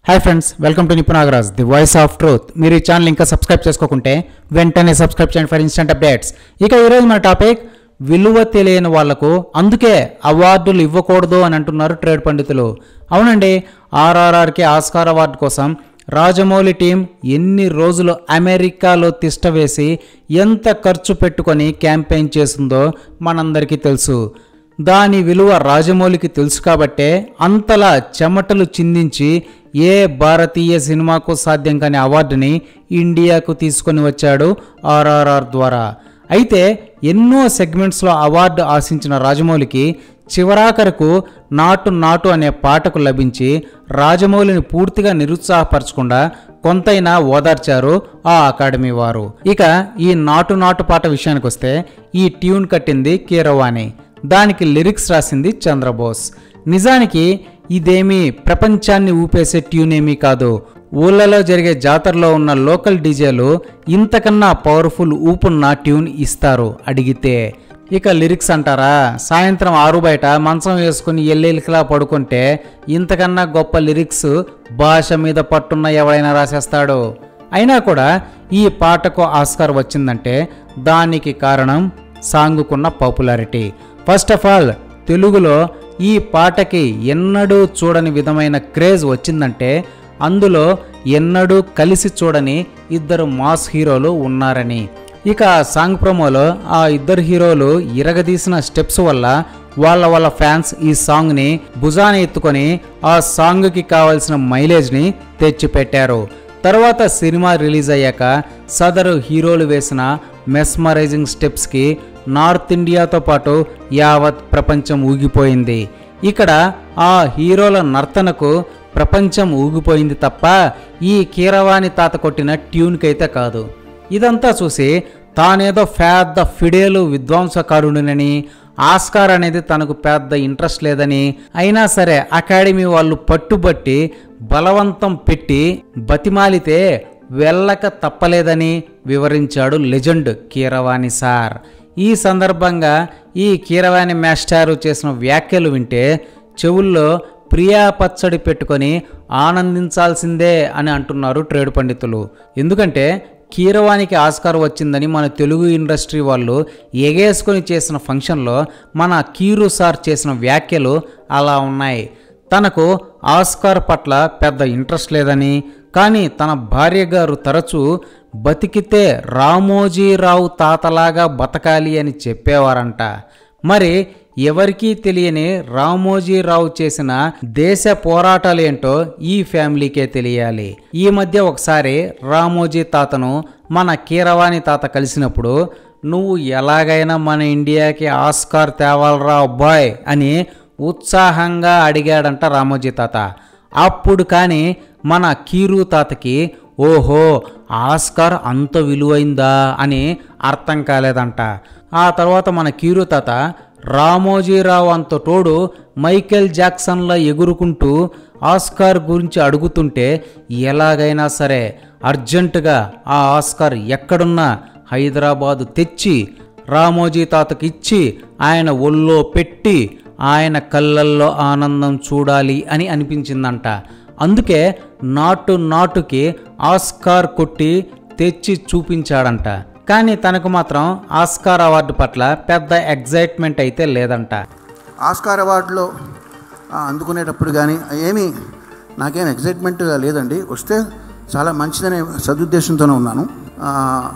hi friends welcome to Nipun Nagaraj the voice of truth మీరు ఈ channel ఇంకా సబ్స్క్రైబ్ చేసుకోకుంటే వెంటనే సబ్స్క్రైబ్ చేయండి ఫర్ ఇన్స్టెంట్ అప్డేట్స్ ఇక ఈరోజు మన టాపిక్ విలువ తెలియని వాళ్లకు అందుకే అవార్డులు ఇవ్వకూడదు అని అంటున్నారు ట్రేడ్ పండితులు అవునండి ఆర్ఆర్ఆర్కి ఆస్కార్ అవార్డు కోసం రాజమౌళి టీం ఎన్ని రోజులు అమెరికాలో తిష్టవేసి ఎంత ఖర్చు పెట్టుకొని క్యాంపెయిన్ చేసిందో మనందరికీ తెలుసు దాని విలువ రాజమౌళికి తెలుసు కాబట్టే అంతలా చెమటలు చిందించి ఏ భారతీయ సినిమాకు సాధ్యం కాని అవార్డుని ఇండియాకు తీసుకొని వచ్చాడు ఆర్ఆర్ఆర్ ద్వారా అయితే ఎన్నో సెగ్మెంట్స్లో అవార్డు ఆశించిన రాజమౌళికి చివరాఖరకు నాటు నాటు అనే పాటకు లభించి రాజమౌళిని పూర్తిగా నిరుత్సాహపరచకుండా కొంతైనా ఓదార్చారు ఆ అకాడమీ వారు ఇక ఈ నాటు నాటు పాట విషయానికి వస్తే ఈ ట్యూన్ కట్టింది కీరవాణి దానికి లిరిక్స్ రాసింది చంద్రబోస్ నిజానికి ఇదేమీ ప్రపంచాన్ని ఊపేసే ట్యూన్ ఏమీ కాదు ఊళ్ళలో జరిగే జాతరలో ఉన్న లోకల్ డీజేలు ఇంతకన్నా పవర్ఫుల్ ఊపున్న ట్యూన్ ఇస్తారు అడిగితే ఇక లిరిక్స్ అంటారా సాయంత్రం ఆరు బయట మంచం వేసుకుని ఎల్లెలికిలా పడుకుంటే ఇంతకన్నా గొప్ప లిరిక్స్ భాష మీద పట్టున్న ఎవడైనా రాసేస్తాడు అయినా కూడా ఈ పాటకు ఆస్కార్ వచ్చిందంటే దానికి కారణం సాంగుకున్న పాపులారిటీ ఫస్ట్ ఆఫ్ ఆల్ తెలుగులో ఈ పాటకి ఎన్నడూ చూడని విధమైన క్రేజ్ వచ్చిందంటే అందులో ఎన్నడూ కలిసి చూడని ఇద్దరు మాస్ హీరోలు ఉన్నారని ఇక ఆ సాంగ్ ప్రోమోలో ఆ ఇద్దరు హీరోలు ఇరగదీసిన స్టెప్స్ వల్ల వాళ్ళ వాళ్ళ ఫ్యాన్స్ ఈ సాంగ్ని భుజాన ఎత్తుకొని ఆ సాంగ్కి కావాల్సిన మైలేజ్ని తెచ్చిపెట్టారు తర్వాత సినిమా రిలీజ్ అయ్యాక సదరు హీరోలు వేసిన మెస్మరైజింగ్ స్టెప్స్కి నార్త్ ఇండియాతో పాటు యావత్ ప్రపంచం ఊగిపోయింది ఇక్కడ ఆ హీరోల నర్తనకు ప్రపంచం ఊగిపోయింది తప్ప ఈ కీరవాణి తాత కొట్టిన ట్యూన్కైతే కాదు ఇదంతా చూసి తానేదో పెద్ద ఫిడేలు విద్వాంసకారుడినని ఆస్కార్ అనేది తనకు పెద్ద ఇంట్రెస్ట్ లేదని అయినా సరే అకాడమీ వాళ్ళు పట్టుబట్టి బలవంతం పెట్టి బతిమాలితే వెళ్ళక తప్పలేదని వివరించాడు లెజెండ్ కీరవాణి సార్ ఈ సందర్భంగా ఈ కీరవాణి మాస్టారు చేసిన వ్యాఖ్యలు వింటే చెవుల్లో ప్రియా పచ్చడి పెట్టుకొని ఆనందించాల్సిందే అని అంటున్నారు ట్రేడ్ పండితులు ఎందుకంటే కీరవానికి ఆస్కార్ వచ్చిందని మన తెలుగు ఇండస్ట్రీ వాళ్ళు ఎగేసుకొని చేసిన ఫంక్షన్లో మన కీరు సార్ చేసిన వ్యాఖ్యలు అలా ఉన్నాయి తనకు ఆస్కార్ పట్ల పెద్ద ఇంట్రెస్ట్ లేదని కానీ తన భార్య గారు తరచూ బతికితే రామోజీరావు తాతలాగా బతకాలి అని చెప్పేవారంట మరి ఎవరికీ తెలియని రామోజీరావు చేసిన దేశ పోరాటాలేంటో ఈ ఫ్యామిలీకే తెలియాలి ఈ మధ్య ఒకసారి రామోజీ తాతను మన కీరవాణి తాత కలిసినప్పుడు నువ్వు ఎలాగైనా మన ఇండియాకి ఆస్కార్ తేవాలరా అబ్బాయ్ అని ఉత్సాహంగా అడిగాడంట రామోజీ తాత అప్పుడు కానీ మన కీరు తాతకి ఓహో ఆస్కార్ అంత విలువైందా అని అర్థం కాలేదంట ఆ తర్వాత మన కీరు తాత రామోజీరావు అంత తోడు మైకేల్ జాక్సన్లా ఎగురుకుంటూ ఆస్కార్ గురించి అడుగుతుంటే ఎలాగైనా సరే అర్జెంటుగా ఆ ఆస్కార్ ఎక్కడున్నా హైదరాబాదు తెచ్చి రామోజీ తాతకి ఇచ్చి ఆయన ఒళ్ళో పెట్టి ఆయన కళ్ళల్లో ఆనందం చూడాలి అని అనిపించిందంట అందుకే నాటు నాటుకి ఆస్కార్ కొట్టి తెచ్చి చూపించాడంట కానీ తనకు మాత్రం ఆస్కార్ అవార్డు పట్ల పెద్ద ఎగ్జైట్మెంట్ అయితే లేదంట ఆస్కార్ అవార్డులో ఆ, అందుకునేటప్పుడు కానీ ఏమీ నాకేం ఎగ్జైట్మెంట్గా లేదండి వస్తే చాలా మంచిదనే సదుద్దేశంతోనే ఉన్నాను ఆ,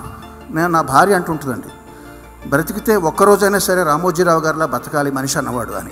నేను నా భార్య అంటుంటుందండి బ్రతికితే ఒక్కరోజైనా సరే రామోజీరావు గారిలా బతకాలి మనిషి అన్నవాడు అని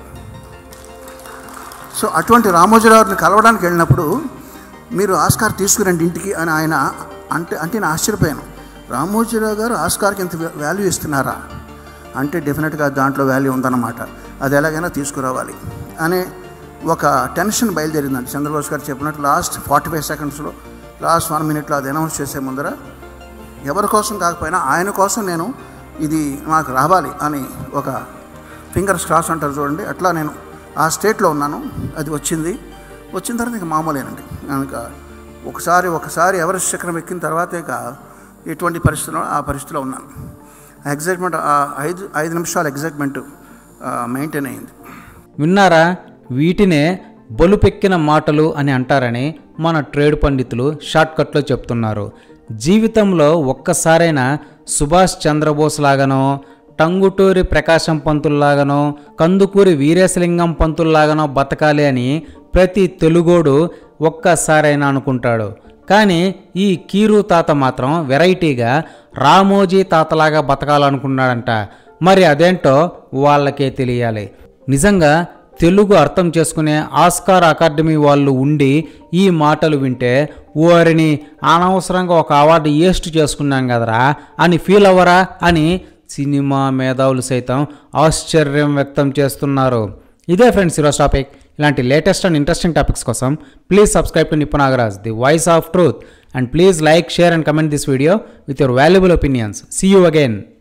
సో అటువంటి రామోజీరావుని కలవడానికి వెళ్ళినప్పుడు మీరు ఆస్కార్ తీసుకురండి ఇంటికి అని ఆయన అంటే అంటే నేను ఆశ్చర్యపోయాను రామోజీరావు గారు ఆస్కార్కి ఇంత వాల్యూ ఇస్తున్నారా అంటే డెఫినెట్గా దాంట్లో వాల్యూ ఉందన్నమాట అది ఎలాగైనా తీసుకురావాలి అనే ఒక టెన్షన్ బయలుదేరిందండి చంద్రబాబు గారు చెప్పినట్టు లాస్ట్ ఫార్టీ ఫైవ్ సెకండ్స్లో లాస్ట్ వన్ మినిట్లో అది అనౌన్స్ చేసే ముందర ఎవరి కోసం కాకపోయినా ఆయన కోసం నేను ఇది నాకు రావాలి అని ఒక ఫింగర్స్ క్రాస్ అంటారు చూడండి అట్లా నేను ఆ స్టేట్లో ఉన్నాను అది వచ్చింది వచ్చిన తర్వాత ఇక మామూలేనండి కనుక ఒకసారి ఒకసారి ఎవరెస్ట్ చక్రం ఎక్కిన తర్వాత ఇక ఎటువంటి పరిస్థితిలో ఆ పరిస్థితిలో ఉన్నాను ఎగ్జైట్మెంట్ ఆ ఐదు ఐదు నిమిషాల ఎగ్జైట్మెంట్ మెయింటైన్ అయింది విన్నారా వీటినే బొలుపెక్కిన మాటలు అని అంటారని మన ట్రేడ్ పండితులు షార్ట్కట్లో చెప్తున్నారు జీవితంలో ఒక్కసారైనా సుభాష్ చంద్రబోస్ లాగానో టంగుటూరి ప్రకాశం పంతుల్లాగానో కందుకూరి వీరేశలింగం పంతుల్లాగానో బతకాలి అని ప్రతి తెలుగోడు ఒక్కసారైనా అనుకుంటాడు కానీ ఈ కీరు తాత మాత్రం వెరైటీగా రామోజీ తాతలాగా బతకాలనుకున్నాడంట మరి అదేంటో వాళ్ళకే తెలియాలి నిజంగా తెలుగు అర్థం చేసుకునే ఆస్కార్ అకాడమీ వాళ్ళు ఉండి ఈ మాటలు వింటే ఓరిని అనవసరంగా ఒక అవార్డు వేస్ట్ చేసుకున్నాం కదరా అని ఫీల్ అవ్వరా అని సినిమా మేధావులు సైతం ఆశ్చర్యం వ్యక్తం చేస్తున్నారు ఇదే ఫ్రెండ్స్ ఈరోజు టాపిక్ ఇలాంటి లేటెస్ట్ అండ్ ఇంట్రెస్టింగ్ టాపిక్స్ కోసం please subscribe to Nipunagaraj the voice of truth and please like share and comment this video with your valuable opinions see you again